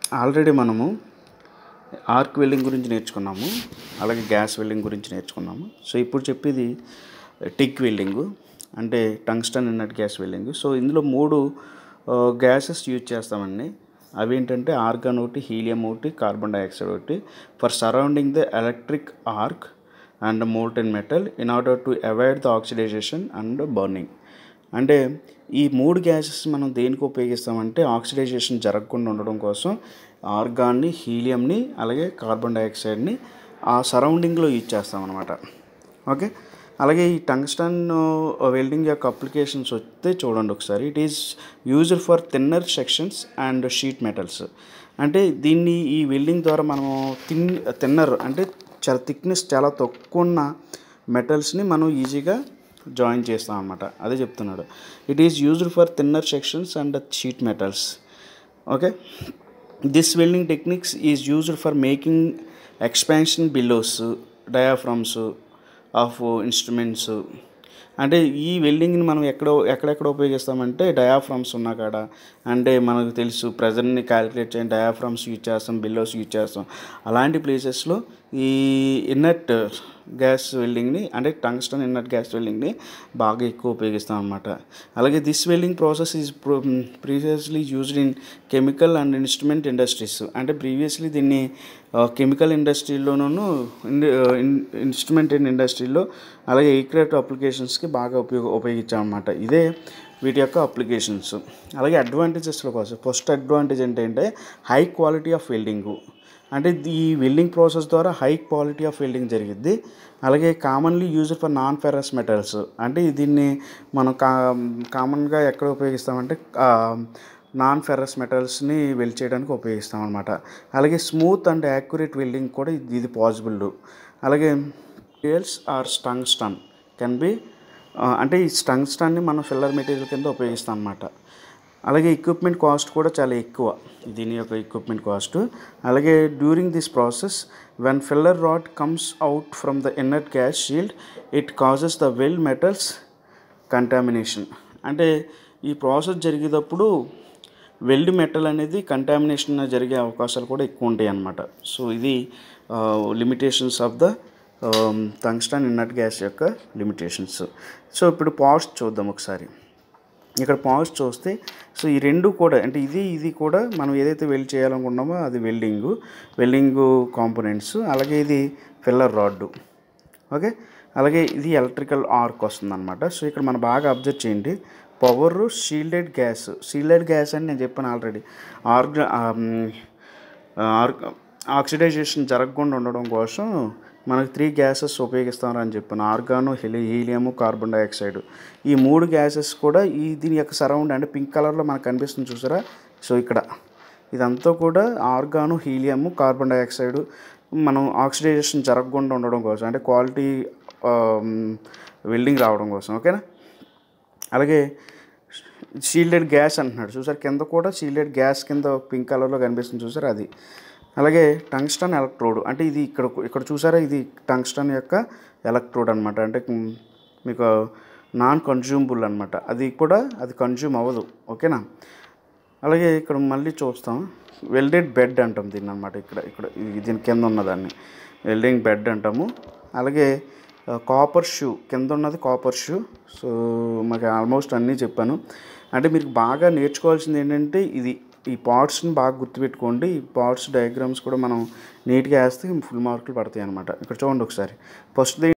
already మనము arc welding గురించి నేర్చుకున్నాము అలాగే గ్యాస్ వెల్డింగ్ గురించి నేర్చుకున్నాము సో ఇప్పుడు చెప్పేది టిక్ వెల్డింగు అంటే tungsten inert gas welding so ఇందులో మూడు గ్యాసెస్ యూజ్ చేస్తామండి అవి ఏంటంటే ఆర్గాన్ ఒకటి హీలియం ఒకటి కార్బన్ డైఆక్సైడ్ ఒకటి for surrounding the electric arc and molten metal in order to avoid the oxidization and burning అంటే ఈ మూడు గ్యాసెస్ మనం దేనికి ఉపయోగిస్తామంటే ఆక్సిడైజేషన్ జరగకుండా ఉండడం కోసం ఆర్గాన్ని హీలియంని అలాగే కార్బన్ డైఆక్సైడ్ని ఆ సరౌండింగ్లో యూజ్ చేస్తాం అనమాట ఓకే అలాగే ఈ టంగ్స్టన్ వెల్డింగ్ యొక్క అప్లికేషన్స్ వస్తే చూడండి ఒకసారి it is used for thinner sections and sheet metals అంటే దీన్ని ఈ వెల్డింగ్ ద్వారా మనం థిన్ థిన్నర్ అంటే చాలా థిక్నెస్ చాలా తక్కువ ఉన్న మెటల్స్ని మనం ఈజీగా జాయిన్ చేస్తాం అనమాట అదే చెప్తున్నాడు it is used for thinner sections and sheet metals okay this welding techniques is used for making expansion bellows diaphragms of instruments అంటే ఈ వెల్డింగ్ని మనం ఎక్కడ ఎక్కడెక్కడ ఉపయోగిస్తామంటే డయాఫ్రమ్స్ ఉన్న కాడ అంటే మనకు తెలుసు ప్రెజర్ని క్యాలిక్యులేట్ చేయని డయాఫ్రమ్స్ యూజ్ చేస్తాం బిల్లోస్ యూజ్ చేస్తాం అలాంటి ప్లేసెస్లో ఈ ఇన్నట్ గ్యాస్ వెల్డింగ్ని అంటే టంగ్స్టన్ ఇన్నట్ గ్యాస్ వెల్డింగ్ని బాగా ఎక్కువ ఉపయోగిస్తాం అనమాట అలాగే this welding process is previously used in chemical and instrument industries అంటే ప్రీవియస్లీ దీన్ని కెమికల్ ఇండస్ట్రీలోనూ ఇన్స్ట్రుమెంట్ ఇండస్ట్రీలో అలాగే ఎయిర్క్రాఫ్ట్ అప్లికేషన్స్కి బాగా ఉపయోగ ఉపయోగించామన్నమాట ఇదే వీటి యొక్క అప్లికేషన్స్ అలాగే అడ్వాంటేజెస్లో కోసం ఫస్ట్ అడ్వాంటేజ్ ఏంటంటే హై క్వాలిటీ ఆఫ్ వెల్డింగు అంటే ఈ వెల్డింగ్ ప్రాసెస్ ద్వారా హై క్వాలిటీ ఆఫ్ వెల్డింగ్ జరిగిద్ది అలాగే commonly used for non ferrous metals అంటే దీన్ని మనం కా కామన్గా ఎక్కడ ఉపయోగిస్తామంటే నాన్ ఫెరస్ మెటల్స్ని వెల్ చేయడానికి ఉపయోగిస్తాం అనమాట అలాగే స్మూత్ అండ్ యాక్యురేట్ వెల్డింగ్ కూడా ఇది ఇది పాసిబుల్ అలాగే మెటీరియల్స్ ఆర్ స్టంగ్ స్టన్ కెన్ బి అంటే ఈ స్టంగ్ స్టన్ని మనం ఫిల్లర్ మెటీరియల్ కింద ఉపయోగిస్తాం అనమాట అలాగే ఎక్విప్మెంట్ కాస్ట్ కూడా చాలా ఎక్కువ దీని యొక్క ఎక్విప్మెంట్ కాస్ట్ అలాగే during this process when filler rod comes out from the inner gas shield it causes the weld metals contamination అంటే ఈ ప్రాసెస్ జరిగేటప్పుడు వెల్డ్ మెటల్ అనేది కంటామినేషన్ జరిగే అవకాశాలు కూడా ఎక్కువ ఉంటాయి అన్నమాట సో ఇది limitations of the tungsten inert gas యొక్క లిమిటేషన్స్ సో ఇప్పుడు పాస్ట్ చూద్దాం ఒకసారి ఇక్కడ పాజ్ చూస్తే సో ఈ రెండు కూడా అంటే ఇది ఇది కూడా మనం ఏదైతే వెల్డ్ చేయాలనుకున్నామో అది వెల్డింగు వెల్డింగ్ కాంపోనెంట్స్ అలాగే ఇది ఫిల్లర్ రాడ్డు ఓకే అలాగే ఇది ఎలక్ట్రికల్ ఆర్క్ వస్తుంది అనమాట సో ఇక్కడ మనం బాగా అబ్జర్వ్ చేయండి power shielded gas shielded gas అని నేను చెప్పాను ఆల్రెడీ ఆర్గ్ ఆర్గ్ ఆక్సిడైజేషన్ జరగకుండా ఉండడం కోసం మనకు త్రీ గ్యాసెస్ ఉపయోగిస్తామని చెప్పాను ఆర్గాను హెలి హీలియము కార్బన్ డైఆక్సైడ్ ఈ మూడు గ్యాసెస్ కూడా ఈ దీని యొక్క సరౌండ్ అంటే పింక్ కలర్లో మనకు కనిపిస్తుంది చూసారా సో ఇక్కడ ఇదంతా కూడా ఆర్గాను హీలియము కార్బన్ డైఆక్సైడ్ మనం ఆక్సిడైజేషన్ జరగకుండా ఉండడం కోసం అంటే క్వాలిటీ వెల్డింగ్ రావడం కోసం ఓకేనా అలాగే షీల్డెడ్ గ్యాస్ అంటున్నాడు చూసారు కింద కూడా షీల్డెడ్ గ్యాస్ కింద పింక్ కలర్లో కనిపిస్తుంది చూసారు అది అలాగే టంగ్స్టన్ ఎలక్ట్రోడ్ అంటే ఇది ఇక్కడ ఇక్కడ చూసారా ఇది టంగ్స్టన్ యొక్క ఎలక్ట్రోడ్ అనమాట అంటే మీకు నాన్ కన్జ్యూమబుల్ అనమాట అది కూడా అది కన్జ్యూమ్ అవ్వదు ఓకేనా అలాగే ఇక్కడ మళ్ళీ చూస్తాం వెల్డెడ్ బెడ్ అంటాం దీన్ని అనమాట ఇక్కడ ఇక్కడ దీని కింద ఉన్నదాన్ని వెల్డింగ్ బెడ్ అంటాము అలాగే కాపర్ షూ కింద ఉన్నది కాపర్ షూ సో మాకు ఆల్మోస్ట్ అన్నీ చెప్పాను అంటే మీరు బాగా నేర్చుకోవాల్సింది ఏంటంటే ఇది ఈ పార్ట్స్ని బాగా గుర్తుపెట్టుకోండి ఈ పార్ట్స్ డయాగ్రామ్స్ కూడా మనం నీట్గా వేస్తే ఫుల్ మార్కులు పడతాయి అనమాట ఇక్కడ చూడండి ఒకసారి ఫస్ట్